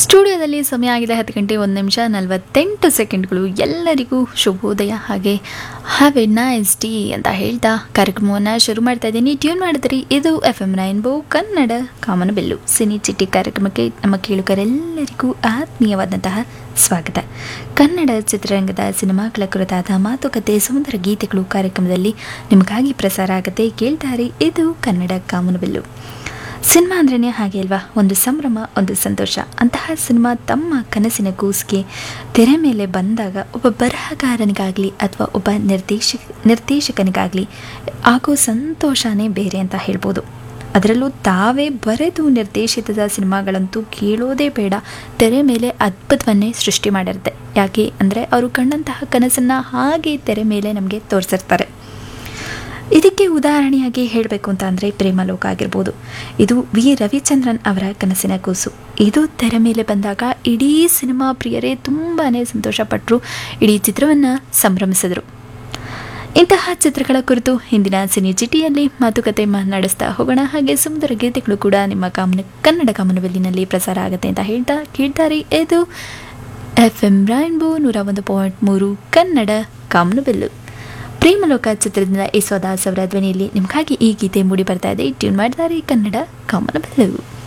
ಸ್ಟುಡಿಯೋದಲ್ಲಿ ಸಮಯ ಆಗಿದೆ ಹತ್ತು ಗಂಟೆ ಒಂದು ನಿಮಿಷ ನಲವತ್ತೆಂಟು ಸೆಕೆಂಡ್ಗಳು ಎಲ್ಲರಿಗೂ ಶುಭೋದಯ ಹಾಗೆ ಹ್ಯಾವ್ ಎ ನೈಸ್ ಡೇ ಅಂತ ಹೇಳ್ತಾ ಕಾರ್ಯಕ್ರಮವನ್ನು ಶುರು ಮಾಡ್ತಾ ಇದ್ದೀನಿ ಟ್ಯೂನ್ ಮಾಡಿದ್ರಿ ಇದು ಎಫ್ ಎಂ ರೈನ್ಬೋ ಕನ್ನಡ ಕಾಮನಬೆಲ್ಲು ಸಿನಿ ಚಿಟ್ಟಿ ಕಾರ್ಯಕ್ರಮಕ್ಕೆ ನಮ್ಮ ಕೇಳುಗರೆಲ್ಲರಿಗೂ ಆತ್ಮೀಯವಾದಂತಹ ಸ್ವಾಗತ ಕನ್ನಡ ಚಿತ್ರರಂಗದ ಸಿನಿಮಾಗಳ ಕುರಿತಾದ ಮಾತುಕತೆ ಸುಂದರ ಗೀತೆಗಳು ಕಾರ್ಯಕ್ರಮದಲ್ಲಿ ನಿಮಗಾಗಿ ಪ್ರಸಾರ ಆಗುತ್ತೆ ಕೇಳ್ತಾರೆ ಇದು ಕನ್ನಡ ಕಾಮನಬೆಲ್ಲು ಸಿನಿಮಾ ಅಂದ್ರೇ ಹಾಗೆ ಅಲ್ವಾ ಒಂದು ಸಂಭ್ರಮ ಒಂದು ಸಂತೋಷ ಅಂತಹ ಸಿನಿಮಾ ತಮ್ಮ ಕನಸಿನ ಕೂಸಿಗೆ ತೆರೆ ಮೇಲೆ ಬಂದಾಗ ಒಬ್ಬ ಬರಹಗಾರನಿಗಾಗಲಿ ಅಥವಾ ಒಬ್ಬ ನಿರ್ದೇಶಕ ನಿರ್ದೇಶಕನಿಗಾಗಲಿ ಆಗೋ ಸಂತೋಷನೇ ಬೇರೆ ಅಂತ ಹೇಳ್ಬೋದು ಅದರಲ್ಲೂ ತಾವೇ ಬರೆದು ನಿರ್ದೇಶಿತದ ಸಿನಿಮಾಗಳಂತೂ ಕೇಳೋದೇ ಬೇಡ ತೆರೆ ಮೇಲೆ ಅದ್ಭುತವನ್ನೇ ಸೃಷ್ಟಿ ಮಾಡಿರುತ್ತೆ ಯಾಕೆ ಅಂದರೆ ಅವರು ಕಂಡಂತಹ ಕನಸನ್ನು ಹಾಗೆ ತೆರೆ ಮೇಲೆ ನಮಗೆ ತೋರಿಸಿರ್ತಾರೆ ಇದಕ್ಕೆ ಉದಾಹರಣೆಯಾಗಿ ಹೇಳಬೇಕು ಅಂತ ಅಂದರೆ ಪ್ರೇಮಲೋಕ ಆಗಿರ್ಬೋದು ಇದು ವಿ ರವಿಚಂದ್ರನ್ ಅವರ ಕನಸಿನ ಕೂಸು ಇದು ತೆರೆ ಮೇಲೆ ಬಂದಾಗ ಇಡೀ ಸಿನಿಮಾ ಪ್ರಿಯರೇ ತುಂಬಾ ಸಂತೋಷಪಟ್ಟರು ಇಡೀ ಚಿತ್ರವನ್ನು ಸಂಭ್ರಮಿಸಿದರು ಇಂತಹ ಚಿತ್ರಗಳ ಕುರಿತು ಹಿಂದಿನ ಸಿನಿ ಚಿಟಿಯಲ್ಲಿ ಮಾತುಕತೆ ಮಾತನಾಡಿಸ್ತಾ ಹೋಗೋಣ ಹಾಗೆ ಸುಂದರ ಗೀತೆಗಳು ಕೂಡ ನಿಮ್ಮ ಕಾಮನ ಕನ್ನಡ ಕಾಮನವೆಲ್ಲಿನಲ್ಲಿ ಪ್ರಸಾರ ಆಗುತ್ತೆ ಅಂತ ಹೇಳ್ತಾ ಕೇಳ್ತಾರೆ ಇದು ಎಫ್ ಎಂ ರೈನ್ಬೋ ನೂರ ಒಂದು ಪಾಯಿಂಟ್ ಮೂರು ಕನ್ನಡ ಕಾಮನಬೆಲ್ಲು ಪ್ರೇಮಲೋಕ ಚಿತ್ರದಿಂದ ಯಶೋದಾಸ್ ಅವರ ಧ್ವನಿಯಲ್ಲಿ ನಿಮಗಾಗಿ ಈ ಗೀತೆ ಮೂಡಿ ಬರ್ತಾ ಇದೆ ಟ್ಯೂನ್ ಮಾಡಿದ್ದಾರೆ ಕನ್ನಡ ಕಾಮನಬೆಲ್ಲು